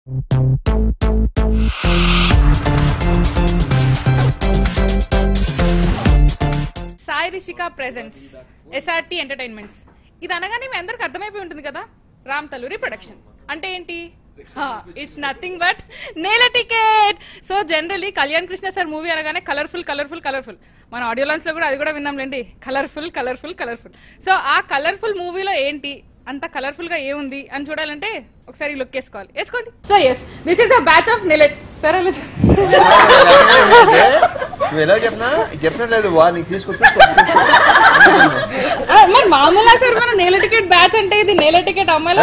Sai Rishika presents SRT entertainments ఇది అనగానే మీ అందరికి అర్థమైపోయి ఉంటుంది కదా రామ్ తలూరి ప్రొడక్షన్ అంటే ఏంటి it's nothing but Nela ticket so generally Kalyan Krishna sir movie అనగానే కలర్ఫుల్ కలర్ఫుల్ కలర్ఫుల్ మన ఆడియో లాంచ్ లో కూడా అది కూడా విన్నాంలేండి కలర్ఫుల్ కలర్ఫుల్ కలర్ఫుల్ సో ఆ కలర్ఫుల్ మూవీలో ఏంటి అంత కలర్ఫుల్ గా ఏముంది అని చూడాలంటే ఒకసారి లుక్ వేసుకోవాలి వేసుకోండి so yes this is a batch of నెలెట్ సరే నువ్వు ఎలా చెప్పినా చెప్పినట్లేదు వా నీకు తీసుకొచ్చి ఆ, మరి మామూలుగా సార్ మన నేల టికెట్ బ్యాచ్ అంటే ఇది నేల టికెట్ అమ్మాయిల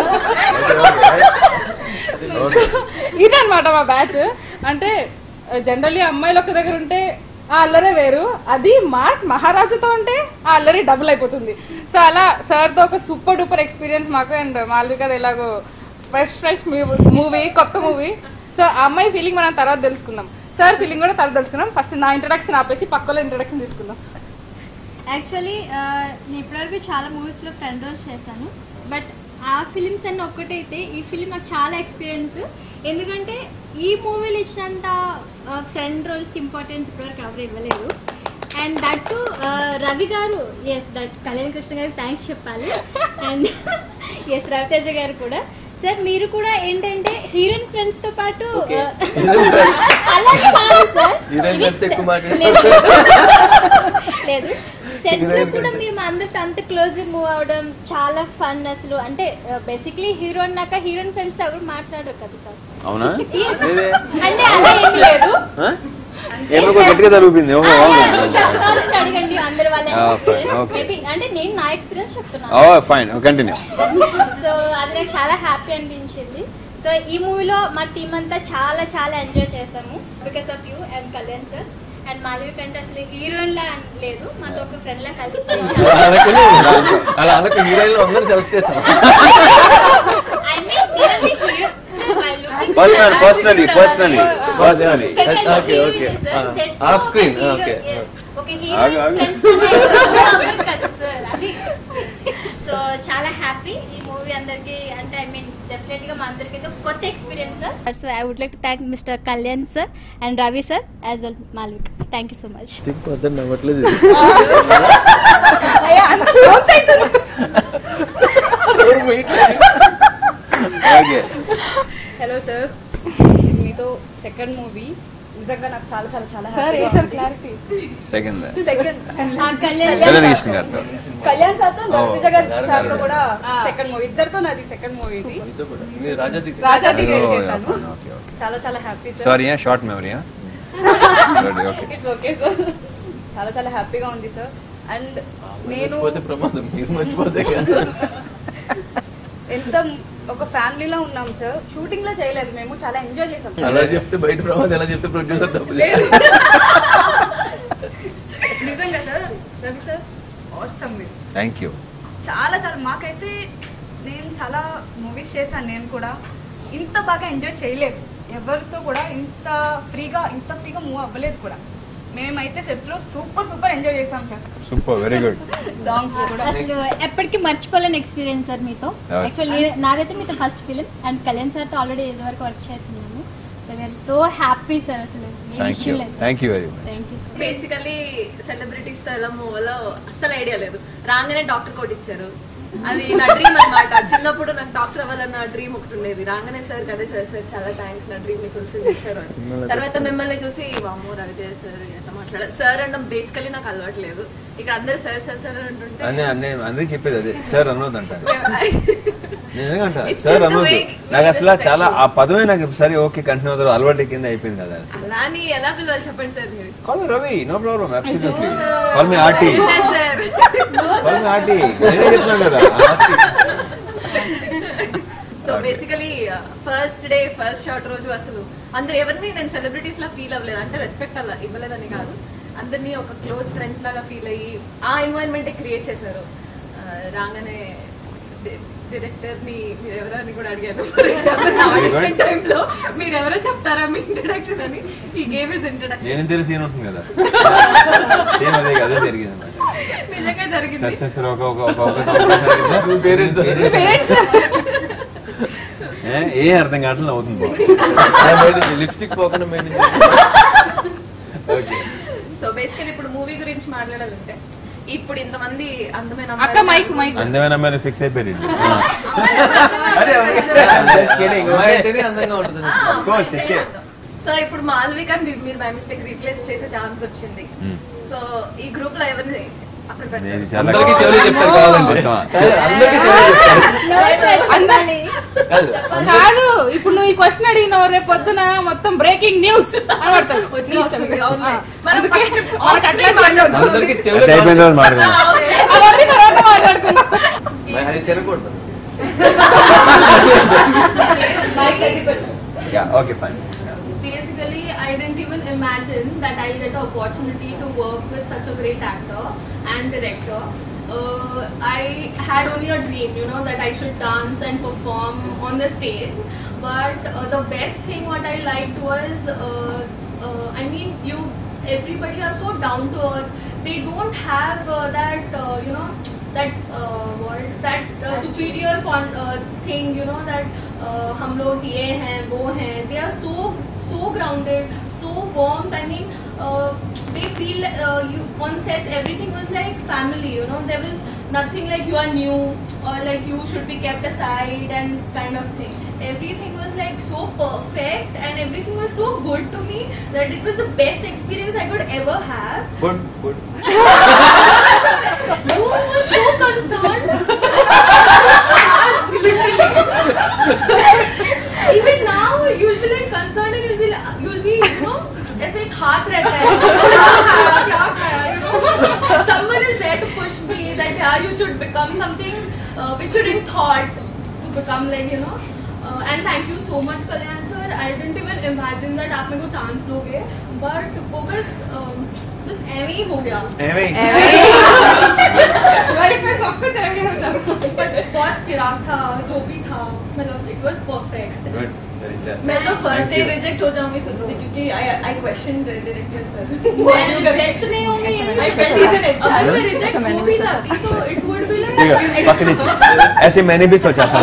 ఇదన్నమాట మా బ్యాచ్ అంటే జనరల్లీ అమ్మాయిలు ఒక దగ్గర ఉంటే ఆ అల్లరే వేరు అది మాస్ మహారాజుతో ఉంటే ఆ అల్లరి డబుల్ అయిపోతుంది సో అలా సార్ తో ఒక సూపర్ డూపర్ ఎక్స్పీరియన్స్ మాకు అండ్ మాల్విక ఎలాగో ఫ్రెష్ ఫ్రెష్ మూవీ కొత్త మూవీ సో ఆ అమ్మాయి ఫీలింగ్ మనం తర్వాత తెలుసుకుందాం సార్ ఫీలింగ్ కూడా తర్వాత తెలుసుకుందాం ఫస్ట్ నా ఇంట్రడక్షన్ ఆపేసి పక్కలో ఇంట్రడక్షన్ తీసుకుందాం యాక్చువల్లీ నేను ఇప్పటివరకు చాలా మూవీస్లో ఫ్రెండ్ రోల్స్ చేశాను బట్ ఆ ఫిలిమ్స్ అన్నీ ఒక్కటైతే ఈ ఫిలిం నాకు చాలా ఎక్స్పీరియన్స్ ఎందుకంటే ఈ మూవీలు ఇచ్చినంత ఫ్రెండ్ రోల్స్కి ఇంపార్టెన్స్ ఇప్పటివరకు ఎవరు ఇవ్వలేదు అండ్ దట్ టు రవి గారు ఎస్ దట్ కళ్యాణ్ కృష్ణ గారికి థ్యాంక్స్ చెప్పాలి అండ్ ఎస్ రవితేజ గారు కూడా సార్ మీరు కూడా ఏంటంటే హీరోయిన్ ఫ్రెండ్స్ తో పాటు uh, అలాగే కాదు సార్ Heroine friends ఎక్కువ మాట్లాడు. లేదు. లేదు సెట్స్ లో కూడా మీరు మా అందరితో అంత క్లోజ్ మూవ్ అవడం చాలా ఫన్ అసలు అంటే బేసిక్లీ హీరో అన్నాక హీరోయిన్ ఫ్రెండ్స్ తో ఎవరు మాట్లాడరు కదా సార్ అవునా Yes. లేదే. అంటే అలా ఏం లేదు ఆ? ఏమో కొంచెం గట్టిగా తలుపింది ఓహో ఆ, అవునా లేదు, చెప్పాలంటే అడగండి అందరి వాళ్ళ Ah, fine, experience. okay. Maybe అంటే నేను నా ఎక్స్పీరియన్స్ చెప్తున్నాను ఓ ఫైన్ కంటిన్యూ సో అది నాకు చాలా హ్యాపీ అనిపించింది సో ఈ మూవీలో మా టీం అంతా చాలా చాలా ఎంజాయ్ చేసాము because of you and Kalyan sir and Malavi కంటే అసలు హీరోయిన్ లా లేదు మాతో ఒక ఫ్రెండ్ లా కలిసి అనుకుని అలా అనుకు హీరోయిన్లు అందరూ సెలెక్ట్ చేశాం I mean, మీరంటే hero- sir, while looking- personal personally personally personally Second లో Okay, hero okay. sir. Ah, Sets off లో screen, ఒక hero- okay. yes. ఒక ఆగు, హీరోయిన్ ఆగు. ఫ్రెండ్స్ అవ్వరు కదా సార్ అది సో చాలా హ్యాపీ ఈ మూవీ అందరికి అంటే ఐ మీన్ డెఫినెట్ గా మా అందరికి అయితే కొత్త experience sir so I would like to thank mister Kalyan sir and Ravi sir as well Malvik thank you so much పొద్దున్న నవ్వట్లేదు అంత close అవుతుంది. ఓకే హలో సార్ ఇది మీతో సెకండ్ మూవీ నిజంగా నాకు చాలా చాలా చాలా సార్ ఏ sir clarity second second Kalyan Kalyan Krishna గారితో కళ్యాణ్ సార్తో Oh. రవితేజ గారి సార్తో కూడా సెకండ్ మూవీ ఇద్దరితో నాది సెకండ్ మూవీ ఇది రాజాది రాజాది గైడ్ చేశాను ఓకే ఓకే చాలా చాలా happy sir sorry short memory okay it's okay sir చాలా చాలా హ్యాపీగా ఉంది సార్ అండ్ నేను మర్చిపోతే ప్రమాదం మీరు మర్చిపోతే కదా ఎంత ఒక ఫ్యామిలీలో ఉన్నాం సార్ షూటింగ్ లో చేయలేదు మేము చాలా ఎంజాయ్ చేసాం అలా చెప్తే బయట ప్రమాదం ఎలా చెప్తే ప్రొడ్యూసర్ డబ్బులు లేదు. నిజంగా సార్ రవి సార్ ఆసమ్ మీరు థ్యాంక్ యూ చాలా చాలా మాకైతే నేను చాలా మూవీస్ చేశాను నేను కూడా ఇంత బాగా ఎంజాయ్ చేయలేదు ఎవరితో కూడా ఇంత ఫ్రీగా ఇంత ఫ్రీగా మూవ్ అవ్వలేదు కూడా మేమైతే సెట్ లో సూపర్ సూపర్ ఎంజాయ్ చేసాం sir super very good songs కూడా అసలు ఎప్పటికీ మర్చిపోలేని ఎక్స్పీరియన్స్ సార్ మీతో Okay. యాక్చువల్లీ నాదైతే మీతో ఫస్ట్ ఫిలిం అండ్ కళ్యాణ్ సార్తో ఆల్రెడీ ఇదివరకు వర్క్ చేస్తున్నాము so we're so happy sir అసలు ఏ థ్యాంక్ యూ విషయం లేదు thank you very much thank you sir basically celebrities తో ఎలా మూవ్ అవ్వాలో అస్సలు ఐడియా లేదు రాగానే డాక్టర్ కోట్ ఇచ్చారు అది నా డ్రీమ్ అన్నమాట చిన్నప్పుడు నాకు డాక్టర్ అవ్వాలన్న డ్రీమ్ ఒకటి ఉండేది రాగానే సార్ కదే సార్ సార్ చాలా థ్యాంక్స్ నా డ్రీమ్ ని ఫుల్ఫిల్ చేశారు అని తర్వాత మిమ్మల్ని చూసి వామో రవితేజ సార్ ఎట్లా మాట్లాడారు సార్ అనడం బేసికలీ నాకు అలవాటు లేదు ఇక్కడ అందరు సార్ సార్ సార్ అని అంటుంటే అనే అనే అందరికి చెప్పేది అదే సార్ అనొద్దు అంటారు నిజంగా అంట It's సార్ just the అనొద్దు way నాకు అసలు respect. చాలా ఆ పదమే నాకు సరే ఓకే కంటిన్యూ అవుతారు అలవాటు కింద అయిపోయింది కదా అలా అని ఎలా పిలవాలి చెప్పండి సార్ మీరు call Ravi no problem absolutely call me RT sir call me RT నేనే చెప్తున్నాను కదా RT so basically first day first shot రోజు అసలు అందరు ఎవరిని నేను సెలబ్రిటీస్ లా ఫీల్ అవ్వలేదు అంటే రెస్పెక్ట్ అలా ఇవ్వలేదని కాదు అందరినీ ఒక క్లోజ్ ఫ్రెండ్స్ లాగా ఫీల్ అయ్యి ఆ ఎన్వైరన్మెంట్ క్రియేట్ చేశారు ఆ, రాగానే డైరెక్టర్ ని మీరు ఎవరో అని కూడా అడిగాను ఫర్ ఎగ్జాంపుల్ నా ఆడిషన్ టైంలో మీరు ఎవరో చెప్తారా మీ ఇంట్రడక్షన్ అని ఈ గేమ్ ఇస్ ఇంట్రడక్షన్ నేను తెలిసి ఏం ఉంటుంది కదా సేమ్ అదే అదే జరిగింది అన్నమాట నిజంగా జరిగింది సరే సరే సరే ఒక ఒక ఒక ఒక సంవత్సరం జరిగిందా? పేరెంట్స్ ఏ? ఏ, ఏ అర్థం కావట్లేదు అవుతుంది లిప్స్టిక్ పోకుండా మెయింటైన్ ఓకే సో బేసికలీ ఇప్పుడు మూవీ గురించి మాట్లాడాలంటే ఇప్పుడు ఇంతమంది అందమైన అక్క మైక్ మైక్ అందమైన అమ్మాయిని ఫిక్స్ అయిపోయారు అరే, Just kidding. అమ్మాయి అంటేనే అందంగా ఉంటుంది Of course, ఇచ్చే. సో ఇప్పుడు మాల్విక మీరు బై మిస్టేక్ రీప్లేస్ చేసే ఛాన్స్ వచ్చింది Hmm. సో ఈ గ్రూప్ లో ఎవరిని అక్కడ నేను పెడతారు చాలా అందరికీ చెవులు చెప్తారు కావాలంటే మొత్తమా? కాదు, అందరికీ చెవులు చెప్తారు చెప్పాలి కాదు, కాదు ఇప్పుడు నువ్వు ఈ క్వశ్చన్ అడిగినావు రేపు పొద్దున మొత్తం బ్రేకింగ్ న్యూస్ అని పడతావు వచ్చి నీ ఇష్టం. వస్తుంది, అవునులే. ఆ, మనం అందుకే పక్కన మనకు అట్లా మాట్లాడదు. అందరికీ చెవులు అది అయిపోయిన తర్వాత మాట్లాడదాం అవన్నీ తర్వాత మాట్లాడుకుందాం మరి అది తినకూడదు yeah okay fine basically i didn't even imagine that i'll get the opportunity to work with such a great actor and director uh, i had only a dream you know that i should dance and perform on the stage but uh, the best thing what i liked was uh, uh, i mean you everybody are so down to earth they don't have uh, that uh, you know that uh, what that uh, superior con- uh, thing you know that uh, हम लोग ये हैं वो हैं they are so so grounded so warm I mean uh, they feel uh, you on sets everything was like family you know there was nothing like you are new or like you should be kept aside and kind of thing everything was like so perfect and everything was so good to me that it was the best experience I could ever have food food you were so concerned. Even now, you'll be like concerned and you'll be, like, you'll be, you know, ऐसे एक हाथ रहता है क्या खाया क्या खाया you know someone is there to push me that yeah you should become something uh, which you didn't thought to become like you know uh, and thank you so much Kalyan sir I didn't even imagine that आप मेरे को chance दोगे but वो बस um, बस ऐਵੇਂ ही हो गया life में सब कुछ है मेरे साथ। But बहुत किराक था जो भी था मतलब it was perfect good very मैं तो फर्स्ट डे रिजेक्ट हो जाऊंगी सोच रही थी क्योंकि I I question director sir मैं रिजेक्ट नहीं होंगी ये I नहीं felt he's an पता। HR. अगर मैं रिजेक्ट हो भी जाती तो इट वुड बी ठीक है लाइक पकड़ी ऐसे मैंने भी सोचा था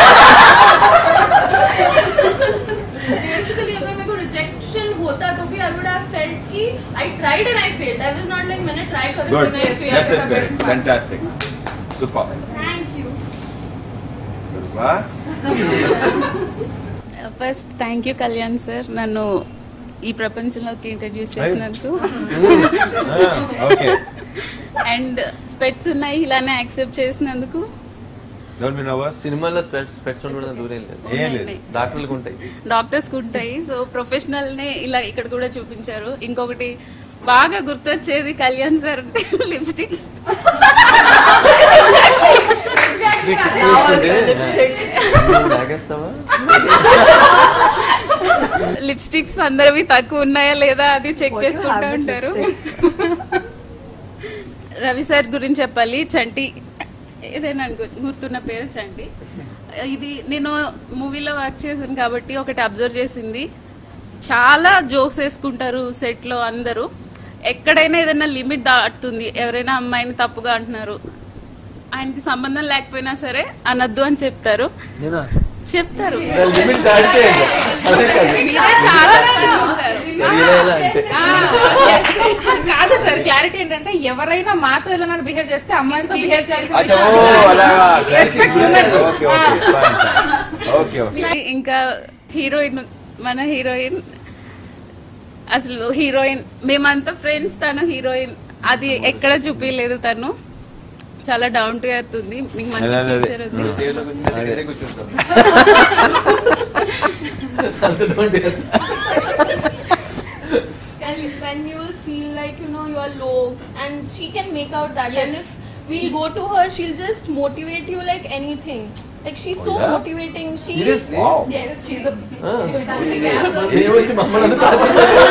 बेसिकली अगर मेरे को रिजेक्शन होता तो भी आई वुड हैव फेल्ट कि I tried and I failed I was not like मैंने ट्राई करा गुड तो मैं fail that's is good fantastic super thank you super first thank you Kalyan sir నన్ను ఈ ప్రపంచంలోకి ఇంట్రడ్యూస్ చేసినందుకు ఓకే అండ్ స్పెట్స్ ఉన్నాయి ఇలానే యాక్సెప్ట్ చేసినందుకు డోంట్ బి నర్వస్ సినిమాలో స్పెట్స్ ఉండడం దూరం లేదు ఏం లేదు డాక్టర్లకు ఉంటాయి డాక్టర్స్ ఉంటాయి సో ప్రొఫెషనల్ నే ఇలా ఇక్కడ కూడా చూపించారు ఇంకొకటి బాగా గుర్తొచ్చేది కళ్యాణ్ సార్ లిప్స్టిక్స్ తాగేస్తావా లిప్స్టిక్స్ అందరివి తక్కువ ఉన్నాయా లేదా అది చెక్ చేసుకుంటూ ఉంటారు రవి సార్ గురించి చెప్పాలి చంటి ఏదైనా అనుకో గుర్తున్న పేరు చంటి ఇది నేను మూవీలో వర్క్ చేశాను కాబట్టి ఒకటి అబ్జర్వ్ చేసింది చాలా జోక్స్ వేసుకుంటారు సెట్ లో అందరూ ఎక్కడైనా ఏదైనా లిమిట్ దాటుతుంది ఎవరైనా అమ్మాయిని తప్పుగా అంటున్నారు ఆయనకి సంబంధం లేకపోయినా సరే అనద్దు అని చెప్తారు నేనా చెప్తారు లిమిట్ దాటితే అదే కాదు మీరే చాలా మంది ఉంటారు ఇలా ఇలా అంటే ఆ, కాదు సార్ క్లారిటీ ఏంటంటే ఎవరైనా మాతో ఎలా బిహేవ్ చేస్తే అమ్మాయితో బిహేవ్ అచ్చా ఓ చేయాల్సింది అలా Respect ఉన్నది. ఓకే ఓకే ఓకే ఓకే ఇంకా హీరోయిన్ మన హీరోయిన్ అసలు హీరోయిన్ మేమంతా ఫ్రెండ్స్ తను హీరోయిన్ అది ఎక్కడ చూపించలేదు తను చాలా డౌన్ టు ఎర్త్ ఉంది మీకు మంచి అదే, అదే, అదే. ఫ్యూచర్ ఉంది టేబుల్ కూర్చుంటే దగ్గరే కూర్చుంటాం అంత don't dare. and when you'll feel like you know you are low and she can make out that and if we'll go to her she'll just motivate you like anything like she's so Oh, yeah? motivating she Seriously? Wow. yes she's a ఆ. yeah. ఏమొచ్చి మమ్మల్ని అందరూ తాగుతున్నారు?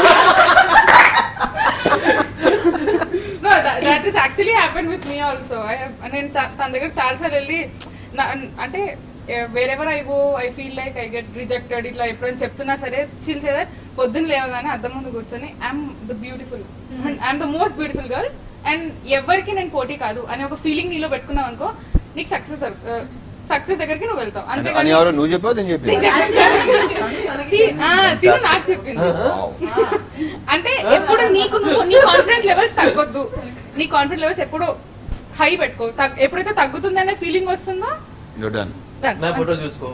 No, that, that is actually happened with me also. I have, నేను చా- తన దగ్గర చాలాసార్లు వెళ్ళి నా- అంటే wherever I go I feel like I get rejected ఇట్లా ఎప్పుడైనా చెప్తున్నా సరే షీల్ సే దట్ పొద్దున్న లేవగానే అద్దం ముందు కూర్చొని I'm the beautiful I'm the most beautiful girl and ఎవరికి నేను పోటీ కాదు అనే ఒక ఫీలింగ్ నీలో పెట్టుకున్నావు అనుకో నీకు సక్సెస్ సక్సెస్ దగ్గరికి నువ్వు వెళ్తావు అని అంతేగాని ఎవరు నువ్వు చెప్పావు నేను నేను చెప్పాను చెప్పాను. See, ఆ, తిను నాకు చెప్పింది అంటే ఎప్పుడు నీకు నువ్వు నీ కాన్ఫిడెంట్ లెవెల్స్ తగ్గొద్దు నీ కాన్ఫిడెంట్ లెవెల్స్ ఎప్పుడు హై పెట్టుకో తగ్- ఎప్పుడైతే తగ్గుతుంది అనే ఫీలింగ్ వస్తుందో డన్ done. నా ఫోటో చూసుకో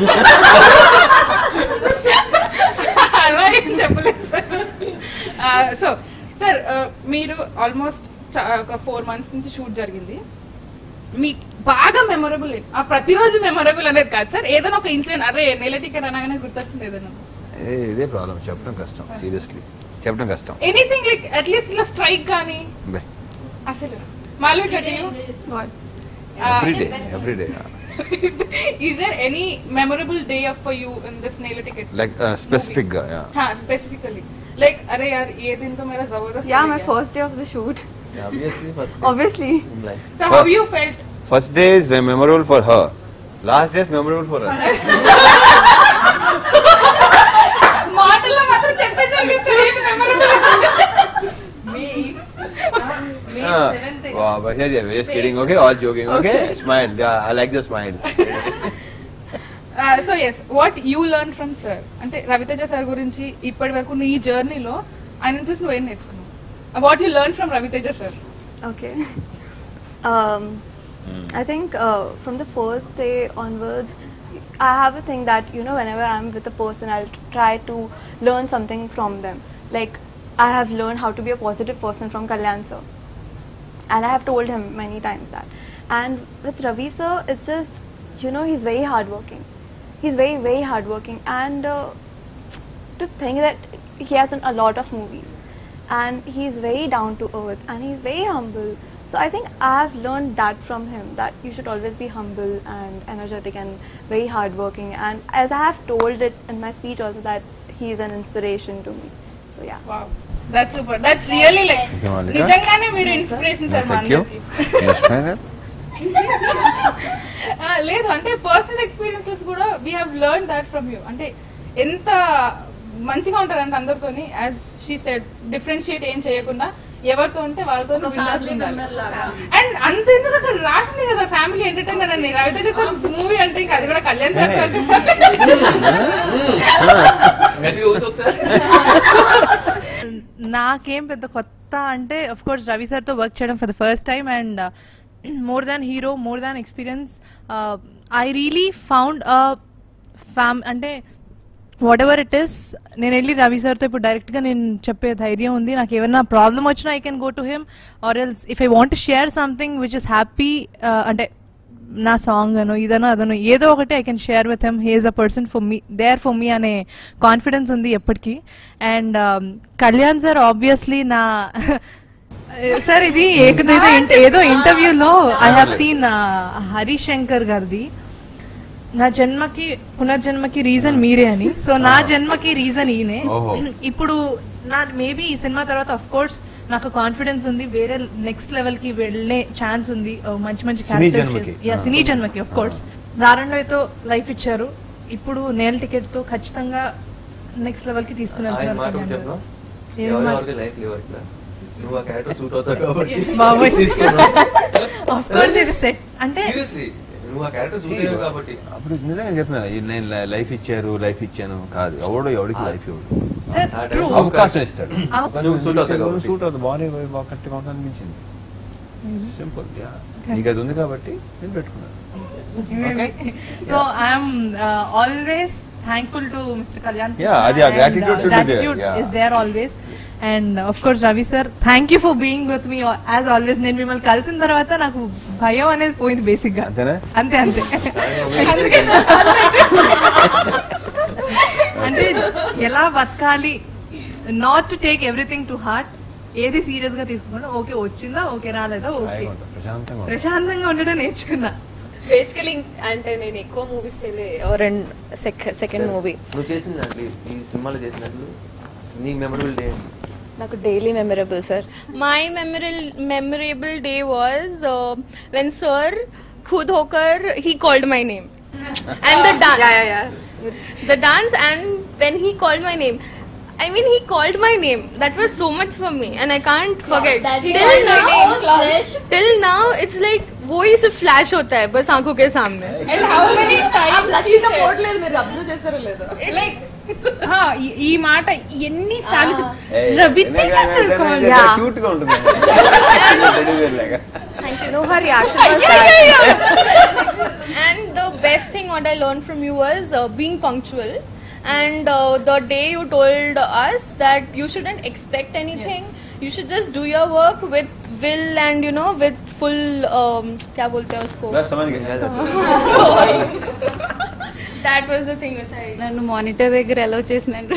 అలా ఏం చెప్పలేదు సార్ సో సార్ మీరు ఆల్మోస్ట్ ఒక ఫోర్ మంత్స్ నుంచి షూట్ జరిగింది మీకు బాగా మెమొరబుల్ ఆ ప్రతిరోజు మెమొరబుల్ అనేది కాదు సార్ ఏదైనా ఒక ఇన్సిడెంట్ అరే నెల టికెట్ అనగానే గుర్తొచ్చింది ఏదైనా ఏ- ఇదే ప్రాబ్లం చెప్పడం కష్టం సీరియస్లీ చెప్పడం కష్టం ఎనీథింగ్ లైక్ అట్లీస్ట్ ఇట్లా స్ట్రైక్ కానీ బే అసలు మాల్వి కట్టి everyday everyday is there any memorable day of for you in this Nela ticket like specific గా yeah. స్పెసిఫికली लाइक अरे यार ये दिन तो मेरा जबरदस्त Yeah, चला my गया. first day of the shoot. obviously first Obviously. in life. so how you felt First day is memorable for her. Last day is memorable for us. మాటల్లో మాత్రం చెప్పేసారు కదా సార్, ఏది memorable Ah, wow, but yeah, yeah, we're just kidding, okay? All joking, okay? Smile. Yeah, I like the smile. So yes what you learn from sir అంటే Ravi Teja sir గురించి ఇప్పటి వరకు నీ జర్నీలో ఆయన చూసి నువ్వేం నేర్చుకున్నావు what you learn from Ravi Teja sir Okay. Um, I think uh, from the first day onwards, I have a thing that you know whenever I'm with a person, I'll try to learn something from them. Like I have learned how to be a positive person from Kalyan sir, and I have told him many times that. And with Ravi sir, it's just you know he's very hardworking. He's very very hardworking, and uh, to think that he has done a lot of movies and he's very down to earth and he's very humble so i think i've learned that from him that you should always be humble and energetic and very hardworking and as i have told it in my speech also that he's an inspiration to me so yeah wow that's super that's really like Okay, Malika. నిజంగానే మీరు inspiration sir మా Thank you. అందరికి You smile? లేదు అంటే personal experiences కూడా we have learn that from you అంటే ఎంత మంచిగా ఉంటారంటే అందరితోని యాజ్ షీ సెడ్ డిఫరెన్షియేట్ ఏం చేయకుండా ఎవరితో ఉంటే వాళ్ళతో ఒక family member లాగా. అండ్ అంత ఎందుకు అక్కడ రాసింది కదా ఫ్యామిలీ ఎంటర్టైనర్ అని రవితేజ సార్ మూవీ అంటే ఇంకా అది కూడా కళ్యాణ్ సార్ గట్టిగా ఊదు ఒకసారి నాకేం పెద్ద కొత్త అంటే అఫ్ కోర్స్ రవి సార్తో వర్క్ చేయడం for the first time and more than hero more than experience I really found fam అంటే వాట్ ఎవర్ ఇట్ ఇస్ నేను వెళ్ళి రవి సార్తో ఇప్పుడు డైరెక్ట్గా నేను చెప్పే ధైర్యం ఉంది నాకు ఏమైనా ప్రాబ్లం వచ్చినా I can go to him or else if I want share something which is happy అంటే నా సాంగ్ అను ఇదనో అదనో ఏదో ఒకటి I can share with him he's a person for me there for me అనే కాన్ఫిడెన్స్ ఉంది ఎప్పటికీ అండ్ కళ్యాణ్ సార్ ఆబ్వియస్లీ నా సార్ ఇది ఏదో ఏదో ఇంటర్వ్యూలో ఐ హావ్ సీన్ హరిశంకర్ గారిది నా జన్మకి పునర్జన్మకి రీజన్ మీరే అని సో నా జన్మకి రీజన్ ఈయనే ఓహో. ఇప్పుడు నా మేబీ ఈ సినిమా తర్వాత అఫ్ కోర్స్ నాకు కాన్ఫిడెన్స్ ఉంది వేరే నెక్స్ట్ లెవెల్ కి వెళ్ళే ఛాన్స్ ఉంది ఓ మంచి మంచి సినీ characters జన్మకి. చేసి- Yeah, సినీ జన్మకి ఆఫ్ కోర్స్ రారండోతో లైఫ్ ఇచ్చారు ఇప్పుడు నేల్ టికెట్ తో ఖచ్చితంగా నెక్స్ట్ లెవెల్ కి తీసుకుని ఆయన మాట ఒకటి వెళ్తున్నారు చెప్పనా? ఏం ఎవరి మాట? వరకు లైఫ్ లేవు ఇట్లా నువ్వు ఆ క్యారెక్టర్ సూట్ అవుతావు కాబట్టి బాబోయ్. తీసుకున్నావు. ఆఫ్ కోర్స్ ఇది సెట్ అంటే Seriously, నువ్వు ఆ క్యారెక్టర్ సూట్ అయ్యావు కాబట్టి అప్పుడు నిజంగా చెప్పిన నేను లైఫ్ ఇచ్చారు లైఫ్ ఇచ్చాను కాదు ఎవడో ఎవడికి లైఫ్ ఇవ్వడు సార్ ఆ ట్రూ time- అవకాశం ఇస్తాడు అవ- నువ్వు suit అవుతావు కాబట్టి. సూట్ అవుతుంది బాడీ బాగా కరెక్ట్గా ఉంటుంది అనిపించింది సింపుల్ నీకు అది ఉంది కాబట్టి నేను పెట్టుకున్నాను so I'm always thankful to mister Kalyan Yeah, అది ఆ gratitude should be there, yeah. Is there always and of course Ravi sir thank you for being with me as always నేను మిమ్మల్ని కలిసిన తర్వాత నాకు భయం అనేది పోయింది బేసిక్ గా అంతేనా అంతే అంతే అంటే ఎలా బతకాలి not to take everything to heart ఏది సీరియస్ గా తీసుకున్నా ఓకే వచ్చిందా ఓకే రాలేదా ఓకే హాయిగా ఉంటాం, ప్రశాంతంగా ఉంటాం. ప్రశాంతంగా ఉండడం నేర్చుకున్నా బేసికలీ అంటే నేను ఎక్కువ మూవీస్ చేయలే రెండు సెకండ్ మూవీ నువ్వు చేసిన దాంట్లో ఈ సినిమాలో చేసినట్లు నీ మెమరబుల్ డే నాకు daily memorable sir My memorable memorable day was uh, when Sir khud hokar he called my name and the dance. yeah yeah yeah The dance and when he called my name. I mean, he called my name. That was so much for me, and I can't forget. Till now, till now, it's like वो ही सिर्फ flash होता है बस आंखों के सामने And how many times she said- పోవట్లేదు మీరు అబ్జర్వ్ చేస్తారో లేదో Like, ఆ, ఈ- ఈ మాట ఎన్ని సార్లు ఏయ్, రవితేజ అసలు call. Yeah. క్యూట్ గా ఉంటుంది Teddy bear లాగా. No, her reaction was that. and the best thing what I learned from you was uh, being punctual. And uh, the day you told us that you shouldn't expect anything, you should just do your work with will and you know with full um, क्या बोलते हैं उसको Plus, someone can- that was the thing which I నన్ను monitor దగ్గర ఎలా చేసినాను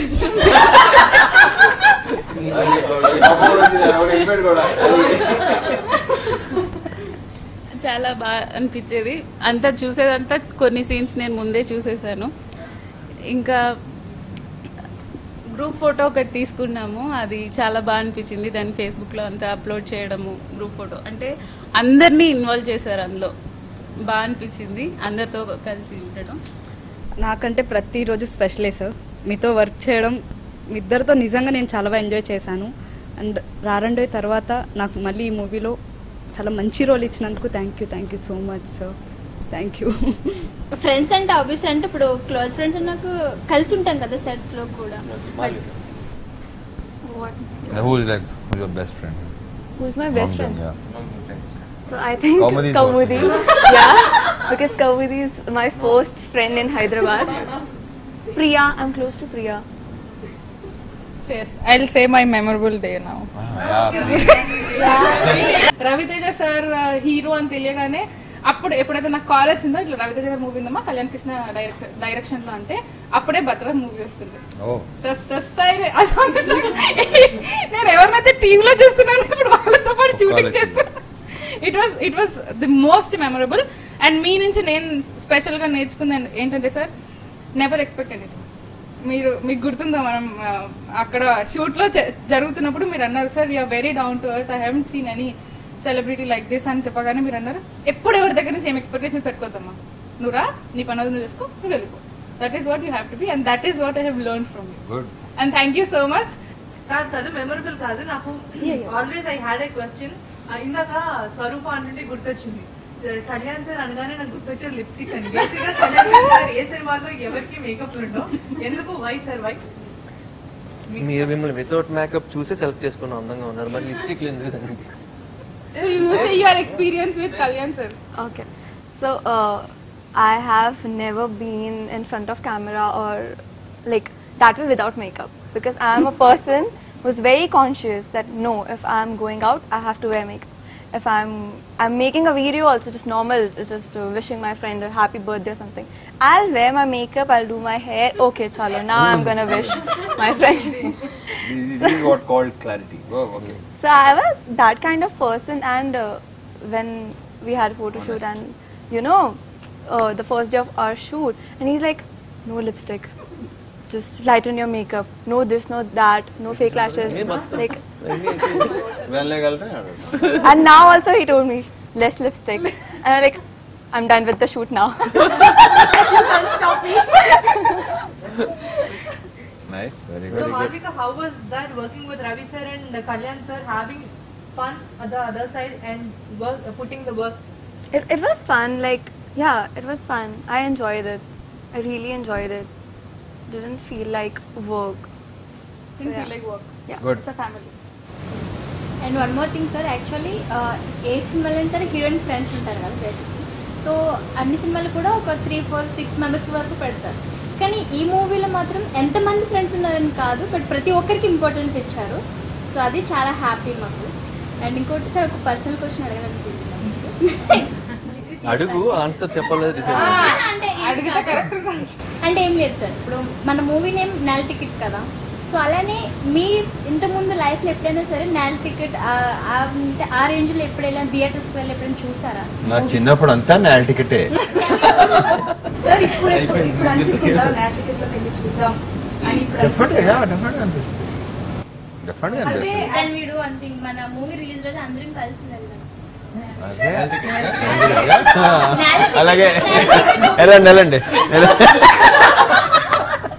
చాలా బాగా అనిపించేది అంతా చూసేదంతా కొన్ని సీన్స్ నేను ముందే చూసేసాను ఇంకా గ్రూప్ ఫోటో ఒకటి తీసుకున్నాము అది చాలా బాగా అనిపించింది దాన్ని ఫేస్బుక్లో అంతా అప్లోడ్ చేయడము గ్రూప్ ఫోటో అంటే అందరినీ ఇన్వాల్వ్ చేశారు అందులో బాగా అనిపించింది అందరితో కలిసి ఉండడం నాకంటే ప్రతిరోజు స్పెషలే సార్ మీతో వర్క్ చేయడం మీ ఇద్దరితో నిజంగా నేను చాలా బాగా ఎంజాయ్ చేశాను అండ్ రారండే తర్వాత నాకు మళ్ళీ ఈ మూవీలో చాలా మంచి రోల్ ఇచ్చినందుకు thank you thank you so much sir thank you friends అంటే ఆబ్వియస్ అంటే ఇప్పుడు క్లోజ్ ఫ్రెండ్స్ నాకు కలిసి ఉంటాం కదా సెట్స్ లో కూడా Who is like who's your best friend? Who's my best Among them, friend? yeah. So I think Kaumudi is Kaumudi. yeah, because Kaumudi is my first friend in Hyderabad. Priya, I'm close to Priya. Yes, I'll say my memorable day now. Ravi Teja sir hero అని తెలియగానే అప్పుడు ఎప్పుడైతే నాకు call వచ్చిందో ఇట్లా రవితేజ గారు movie ఉందమ్మా Kalyan Krishna direct direction లో అంటే అప్పుడే భద్ర మూవీ వస్తుంది Oh. సస్ సస్ సైరే ఆ song చూసినాక నేను ఎవరినైతే టీవీలో చూస్తున్నాను ఇప్పుడు వాళ్ళతో పాటు షూటింగ్ చేస్తున్నాను it was it was the most memorable and మీ నుంచి నేను స్పెషల్ గా నేర్చుకుంది ఏంటంటే సార్ నెవర్ ఎక్స్పెక్ట్ ఎనీథింగ్ మీరు మీకు గుర్తుందా మనం ఆ, అక్కడ షూట్ లో జ- జరుగుతున్నప్పుడు మీరు అన్నారు sir you're very down to earth I haven't seen any celebrity like this అని చెప్పగానే మీరు అన్నారు ఎప్పుడు ఎవరి దగ్గర నుంచి ఏం ఎక్స్పెక్టేషన్ పెట్టుకోద్దమ్మా నువ్వు రా నీ పని అది నువ్వు చేసుకో నువ్వు వెళ్ళిపో that is what you have to be and that is what I have learn from you Good. And thank you so much కాదు కాదు మెమరబుల్ కాదు నాకు always I had a question ఇందాక స్వరూప అంటే గుర్తొచ్చింది కళ్యాణ్ సార్ అనగానే నాకు గుర్తొచ్చేది లిప్స్టిక్ అని బేసిక్ గా కళ్యాణ్ సార్ ఏ సినిమాలో ఎవరికి మేకప్ ఉండవు ఎందుకు వై సార్ వై మీరు మిమ్మల్ని వితౌట్ మేకప్ చూసే సెలెక్ట్ చేసుకున్న అందంగా ఉన్నారు మరి లిప్స్టిక్ ఎందుకు దానికి you say your experience with Kalyan sir Okay. So uh, I have never been in front of camera or like that way without makeup because I am a person who's very conscious that no, if I'm going out, I have to wear makeup. If I'm I'm making a video also just normal, just uh, wishing my friend a happy birthday or something. I'll wear my makeup, I'll do my hair. Okay, chalo. Now I'm gonna wish my friend. This this is what called clarity. Oh, okay. So I was that kind of person, and uh, when we had a photo shoot, and you know, uh, the first day of our shoot, and he's like, "No lipstick, just lighten your makeup. No this, no that, no fake lashes." Like, వెళ్ళగలరా and now also he told me less lipstick, and I'm like, I'm done with the shoot now. Nice very So good Malvika, how was that working with Ravi sir and Kalyan sir having fun on the other side and work, uh, putting the work? It, it was fun. Like, yeah, it was fun. I enjoyed it. I really enjoyed it. Didn't feel like work. Didn't So, feel like work. Yeah. Good. It's a family. And one more thing sir actually ఏ సినిమాలో సరే heroine friends ఉంటారు కదా basically so అన్ని సినిమాలు కూడా ఒక three four six members వరకు పెడతారు కానీ ఈ మూవీలో మాత్రం ఎంతమంది ఫ్రెండ్స్ ఉన్నారని కాదు బట్ ప్రతి ఒక్కరికి ఇంపార్టెన్స్ ఇచ్చారు సో అది చాలా హ్యాపీ మాకు అండ్ ఇంకోటి సార్ ఒక పర్సనల్ క్వశ్చన్ అడగాలనుకుంటున్నాను అడుగు ఆన్సర్ చెప్పలేదు అంటే ఏం అడిగితే కాదు. కరెక్ట్ అంటే ఏం లేదు సార్ ఇప్పుడు మన మూవీ నేమ్ నెల టికెట్ కదా సో అలానే మీ ఇంతకుముందు లైఫ్లో ఎప్పుడైనా సరే నెల టికెట్ అంటే ఆ రేంజ్లో ఎప్పుడైనా థియేటర్స్కి వెళ్ళి ఎప్పుడైనా చూసారా నా చిన్నప్పుడు అంతా నేల టికెటే సార్ ఇప్పుడు ఇప్పుడు ఇప్పుడు అనిపిస్తుందా నెల టికెట్ లో వెళ్ళి చూద్దాం అని ఇప్పుడు డెఫినెట్గా అనిపిస్తుందా? డెఫినెట్గా అనిపిస్తుంది డెఫినెట్గా అంటే అనిపిస్తుంది అండ్ వీడు అంతే మన మూవీ రిలీజ్ రోజు అందరం కలిసి వెళ్దాం అదే. అలాగే వెళ్ళండి వెళ్ళండి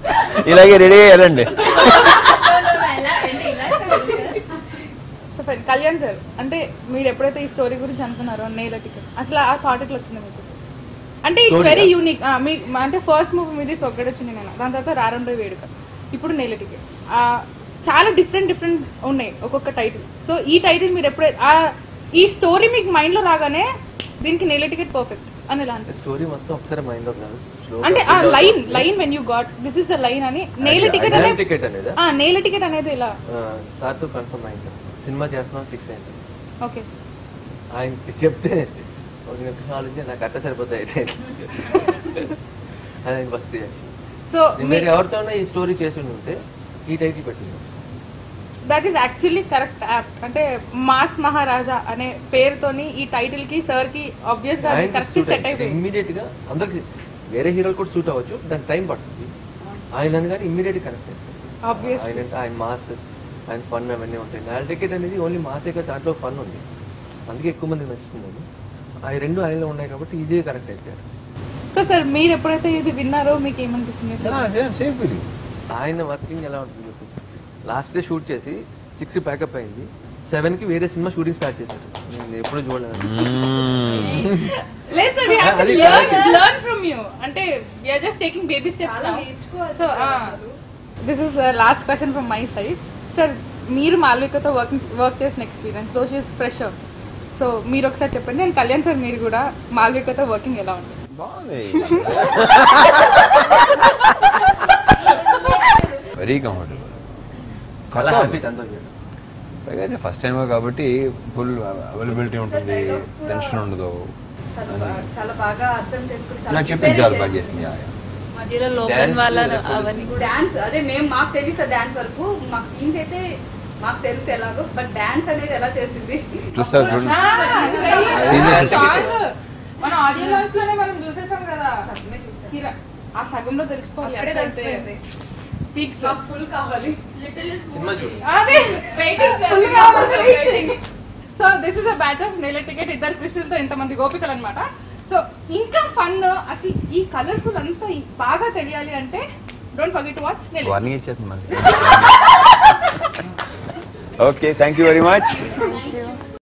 ఇలాగే రెడీ వెళ్ళండి సో కళ్యాణ్ సార్ అంటే మీరు ఎప్పుడైతే ఈ స్టోరీ గురించి అనుకున్నారో నేల టికెట్ అసలు ఆ థాట్ ఎట్లా వచ్చింది మీకు అంటే ఇట్స్ Story వెరీ ఆ? యూనిక్ మీ అంటే ఫస్ట్ మూవీ మీది సొగ్గడొచ్చింది నేను దాని తర్వాత రారండ్ర వేడుక ఇప్పుడు నేల టికెట్ చాలా డిఫరెంట్ డిఫరెంట్ ఉన్నాయి ఒక్కొక్క టైటిల్ సో ఈ టైటిల్ మీరు ఎప్పుడైతే ఆ- ఈ స్టోరీ మీకు మైండ్ లో రాగానే దీనికి నేల టికెట్ పర్ఫెక్ట్ అని ఇలా అనిపిస్తుంది స్టోరీ మొత్తం ఒకసారి మైండ్ లో కాదు Slow అంటే గా ఆ build అవుతూ లైన్ ఉంటుంది. Line when you got this is the line అని నేల అది- టికెట్ అది అనేది ticket అనేదా? ఆ నేల టికెట్ అనేది ఇలా సార్తో కన్ఫర్మ్ అయింది సినిమా చేస్తున్నాం ఫిక్స్ అయింది ఓకే ఆయన చెప్తే ఒక నిమిషం ఆలోచించి నాకు అట్ట సరిపోతాయి అది ఆయన ఫస్ట్ సో మీరు ఎవరితోనే ఈ స్టోరీ చేసి ఉంటే ఈ టైటిల్ పెట్టింది దట్ ఈస్ యాక్చువల్లీ కరెక్ట్ యాప్ అంటే మాస్ మహారాజా అనే పేరుతోని ఈ టైటిల్ కి సార్ కి ఆబ్వియస్ గా కరెక్ట్ సెట్ అయిపోయింది ఇమ్మీడియట్ గా అందరికి వేరే హీరోలు కూడా సూట్ అవ్వచ్చు దానికి టైం పడుతుంది ఆయన అనగానే ఇమ్మీడియట్ కరెక్ట్ Obviously. ఆయన అంటే ఆయన మాస్ ఆయన ఫన్ అవన్నీ ఉంటాయి నాల్ టికెట్ అనేది ఓన్లీ మాసే కదా దాంట్లో ఫన్ ఉంది అందుకే ఎక్కువ మంది నచ్చుతుంది అది. ఆ రెండు ఆయనలో ఉన్నాయి కాబట్టి ఈజీగా కరెక్ట్ అయిపోయారు సో సార్ మీరు ఎప్పుడైతే ఇది విన్నారో మీకు ఏమనిపిస్తుంది సేమ్ ఫీలింగ్ ఆయన వర్కింగ్ ఎలా ఉంటుంది చెప్పు లాస్ట్ డే షూట్ చేసి సిక్స్ ప్యాకప్ అయింది సెవెన్ కి వేరే సినిమా షూటింగ్ స్టార్ట్ చేశారు నేను ఎప్పుడు చూడలేదు లేదు సార్ వి హావ్ టు అది learn correct. Learn from you అంటే we are just taking baby steps చాలా నౌ నేర్చుకోవాలి సో సార్ అసలు. This is last question from my side sir మీరు మాల్వికతో వర్క్ వర్క్ చేసిన experience though she's fresher so మీరు ఒకసారి చెప్పండి నేను కళ్యాణ్ సార్ మీరు కూడా మాల్వికతో వర్కింగ్ ఎలా ఉంటుంది వెరీ కంఫర్టబుల్ చాలా హ్యాపీ తనతో చేయడం పైగా అయితే ఫస్ట్ టైం కాబట్టి ఫుల్ అవైలబిలిటీ ఉంటుంది టెన్షన్ ఉండదు చాలా బా- చాలా బాగా అర్థం చేసుకుని నాకు చెప్పింది చాలా బాగా చేసింది యా, యా. మధ్యలో లోకల్ వాళ్ళ అవన్నీ డాన్స్ అదే మేము మాకు తెలుసు డాన్స్ వరకు మాకు సీన్స్ అయితే మాకు తెలుసు ఎలాగో బట్ డాన్స్ అనేది ఎలా చేసింది చూస్తారు చూడండి సాంగ్ మన ఆడియో లాంచ్ లోనే మనం చూసేసాం కదా హీరో- ఆ సగంలో తెలిసిపోవాలి అక్కడే అట్లయితే. తెలిసిపోయింది. Peaks. మాకు ఫుల్ కావాలి సినిమా చూడు అదే వెయిటింగ్ ఫుల్ కావాలి waiting so this is a batch of Nela ticket ఇద్దరు కృష్ణులతో ఇంతమంది గోపికలు అనమాట సో ఇంకా ఫన్ అసలు ఈ కలర్ఫుల్ అంతా ఈ- బాగా తెలియాలి అంటే don't forget to watch Nela warning ఇచ్చేది మరి okay thank you very much